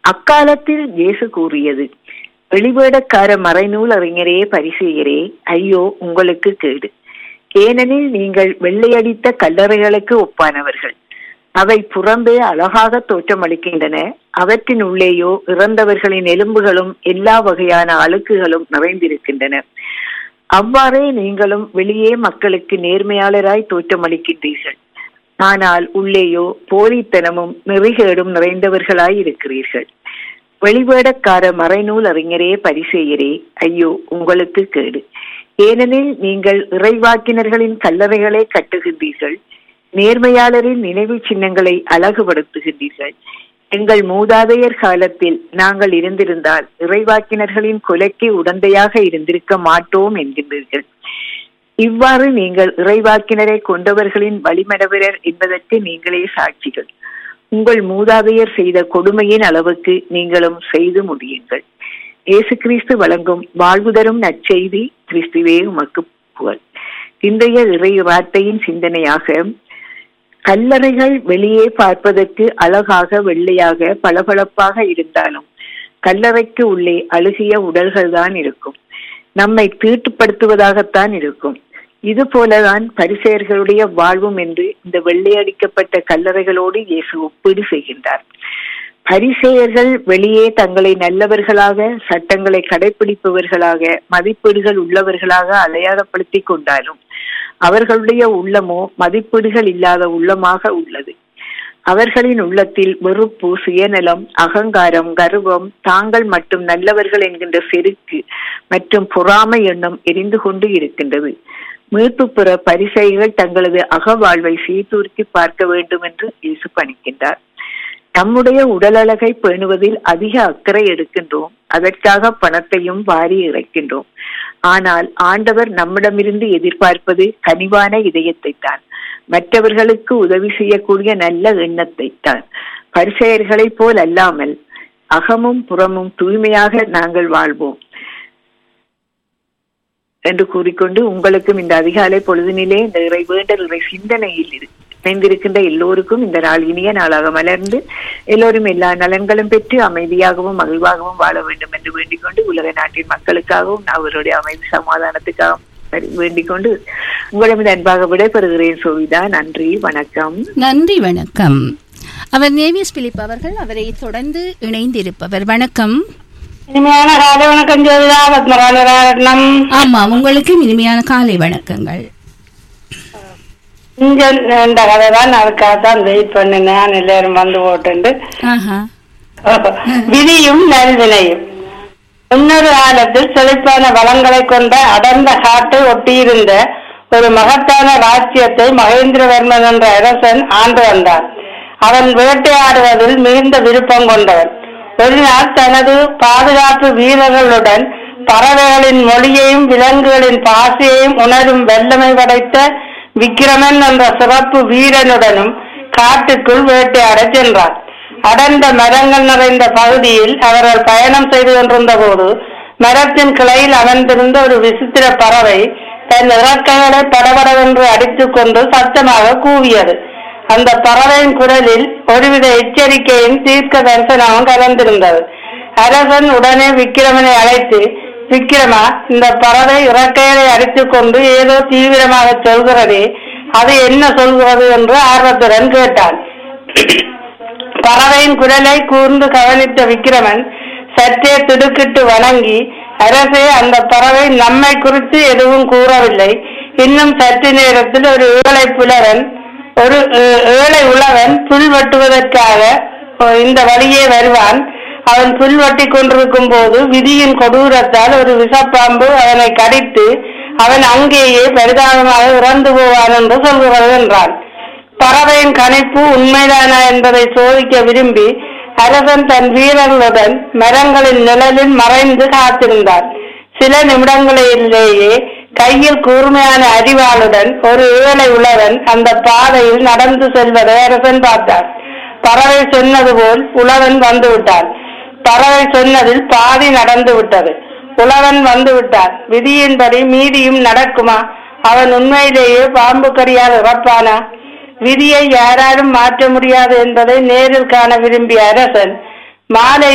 அக்காலத்தில் இயேசு கூறியது வெளிவேடக்கார மறைநூல் அறிஞரே பரிசெயரே ஐயோ உங்களுக்கு கேடு ஏனெனில் நீங்கள் வெள்ளையடித்த கல்லறைகளுக்கு ஒப்பானவர்கள் அவை புறம்பே அழகாக தோற்றமளிக்கின்றன அவற்றின் உள்ளேயோ இறந்தவர்களின் எலும்புகளும் எல்லா வகையான அழுக்குகளும் நிறைந்திருக்கின்றன அவ்வாறே நீங்களும் வெளியே மக்களுக்கு நேர்மையாளராய் தோற்றமளிக்கின்றீர்கள் ஆனால் உள்ளேயோ போலித்தனமும் நெறிகேடும் நிறைந்தவர்களாய் இருக்கிறீர்கள் வெளிவேடக்கார மறைநூல் அறிஞரே பரிசெயரே ஐயோ உங்களுக்கு கேடு ஏனெனில் நீங்கள் இறைவாக்கினர்களின் கல்லறைகளை கட்டுகின்றீர்கள் நேர்மையாளரின் நினைவு சின்னங்களை அழகுபடுத்துகின்றீர்கள் எங்கள் மூதாதையர் காலத்தில் நாங்கள் இருந்திருந்தால் இறைவாக்கினர்களின் கொலைக்கு உடந்தையாக இருந்திருக்க மாட்டோம் என்கின்றீர்கள் இவ்வாறு நீங்கள் இறைவாக்கினரை கொண்டவர்களின் வழிமரபினர் என்பதற்கு நீங்களே சாட்சிகள் உங்கள் மூதாதையர் செய்த கொடுமையின் அளவுக்கு நீங்களும் செய்து முடியுங்கள் இயேசு கிறிஸ்து வழங்கும் வாழ்வு தரும் நற்செய்தி கிறிஸ்துவே உமக்கு புகழ் இன்றைய இறை வார்த்தையின் சிந்தனையாக கல்லறைகள் வெளியே பார்ப்பதற்கு அழகாக வெள்ளையாக பளபளப்பாக இருந்தாலும் கல்லறைக்கு உள்ளே அழுகிய உடல்கள் தான் இருக்கும் நம்மை தீட்டுப்படுத்துவதாகத்தான் இருக்கும் இது போலதான் பரிசெயர்களுடைய வாழ்வும் என்று இந்த வெள்ளையடிக்கப்பட்ட கல்லறைகளோடு இயேசு ஒப்பீடு செய்கின்றார் பரிசெயர்கள் வெளியே தங்களை நல்லவர்களாக சட்டங்களை கடைபிடிப்பவர்களாக மதிப்பீடுகள் உள்ளவர்களாக அடையாளப்படுத்தி கொண்டாலும் அவர்களுடைய உள்ளமோ மதிப்பீடுகள் இல்லாத உள்ளமாக உள்ளது அவர்களின் உள்ளத்தில் வெறுப்பு சுயநலம் அகங்காரம் கர்வம் தாங்கள் மட்டும் நல்லவர்கள் என்கின்ற செருக்கு மற்றும் பொறாமை எண்ணம் எரிந்து கொண்டு இருக்கின்றது மீட்பு பெற பரிசைகள் தங்களது அகவாழ்வை சீர்தூக்கி பார்க்க வேண்டும் என்று இயேசு பணிக்கின்றார் நம்முடைய உடலழகை பேணுவதில் அதிக அக்கறை எடுக்கின்றோம் அதற்காக பணத்தையும் வாரி இறைக்கின்றோம் ஆனால் ஆண்டவர் நம்மிடமிருந்து எதிர்பார்ப்பது கனிவான இதயத்தை தான் மற்றவர்களுக்கு உதவி செய்யக்கூடிய நல்ல எண்ணத்தை தான் பரிசெயர்களைப் போல் அல்லாமல் அகமும் புறமும் தூய்மையாக நாங்கள் வாழ்வோம் என்று கூறிக்கொண்டு உங்களுக்கும் இந்த அதிகாலை பொழுதினிலே இந்த இறை வேண்டல் இறை சிந்தனையில் இணைந்திருக்கின்ற எல்லோருக்கும் இந்த நாள் இனிய நாளாக மலர்ந்து எல்லோரும் எல்லா நலன்களும் பெற்று அமைதியாகவும் மகிழ்வாகவும் வாழ வேண்டும் என்று வேண்டிக் கொண்டு உலக நாட்டின் மக்களுக்காகவும் அவருடைய அமைதி சமாதானத்துக்காகவும் வேண்டிக் கொண்டு உங்களிடம் அன்பாக விடைபெறுகிறேன் சோவிதா நன்றி வணக்கம் நன்றி வணக்கம் அவர் நேவியஸ் பிலிப் அவர்கள் அவரை தொடர்ந்து இணைந்திருப்பவர் வணக்கம் இனிமையான காலை வணக்கம் ஜோதிடா பத்மராஜரத்னம் ஆமா உங்களுக்கும் இனிமையான காலை வணக்கங்கள் இங்க இந்த கதை தான் அதுக்காக தான் வெயிட் பண்ணினேன் எல்லாரும் வந்து போட்டு ஆஹா விதியும் நல்வினையும் முன்னொரு காலத்தில் செழிப்பான வளங்களை கொண்ட அடர்ந்த காட்டை ஒட்டியிருந்த ஒரு மகத்தான ராஜ்யத்தை மகேந்திரவர்மன் என்ற அரசன் ஆண்டு வந்தான் அவன் வேட்டையாடுவதில் மிகுந்த விருப்பம் கொண்டவன் ஒரு நாள் தனது பாதுகாப்பு வீரர்களுடன் பறவைகளின் மொழியையும் விலங்குகளின் பாசையையும் உணரும் வல்லமை படைத்த விக்கிரமன் என்ற சிறப்பு வீரனுடனும் காட்டுக்குள் வேட்டையாட சென்றார் அடர்ந்த மரங்கள் நிறைந்த பகுதியில் அவர்கள் பயணம் செய்து கொண்டிருந்த போது மரத்தின் கிளையில் அமர்ந்திருந்த ஒரு விசித்திர பறவை தன் இறக்கைகளை படபடவென்று அடித்துக் கொண்டு சத்தமாக கூவியது அந்த பறவையின் குரலில் ஒருவித எச்சரிக்கையும் தீர்க்க தரிசனமும் கலந்திருந்தது அரசன் உடனே விக்கிரமனை அழைத்து விக்கிரமா இந்த பறவை இறக்கைகளை அடித்துக் கொண்டு ஏதோ தீவிரமாக சொல்கிறதே அது என்ன சொல்கிறது என்று ஆர்வத்துடன் கேட்டான் பறவையின் குரலை கூர்ந்து கவனித்த விக்கிரமன் சற்றே திடுக்கிட்டு வணங்கி அரசே அந்த பறவை நம்மை குறித்து எதுவும் கூறவில்லை இன்னும் சற்று நேரத்தில் ஒரு ஏழை புலவன் ஒரு ஏழை உழவன் புல் வெட்டுவதற்காக இந்த வழியே வருவான் அவன் புல் வெட்டி கொண்டிருக்கும் போது விதியின் கொடூரத்தால் ஒரு விஷப்பாம்பு அவனை கடித்து அவன் அங்கேயே பரிதாபமாக இறந்து போவான் என்று சொல்கிறது என்றான் பறவையின் கணிப்பு உண்மைதானா என்பதை சோதிக்க விரும்பி அரசன் தன் வீரர்களுடன் மரங்களின் நிழலில் மறைந்து காத்திருந்தார் சில நிமிடங்களிலேயே கையில் கூர்மையான அறிவாளுடன் ஒரு ஏழை உழவன் அந்த பாதையில் நடந்து செல்வதை அரசன் பார்த்தார் பறவை சொன்னது போல் உழவன் வந்து விட்டான் பறவை சொன்னதில் பாதி நடந்து விட்டது உழவன் வந்து விட்டான் விதியின்படி மீதியும் நடக்குமா அவன் உண்மையிலேயே பாம்பு கடியால் இறப்பானா விதியை யாராலும் மாற்ற முடியாது என்பதை நேரில் காண விரும்பிய அரசன் மாலை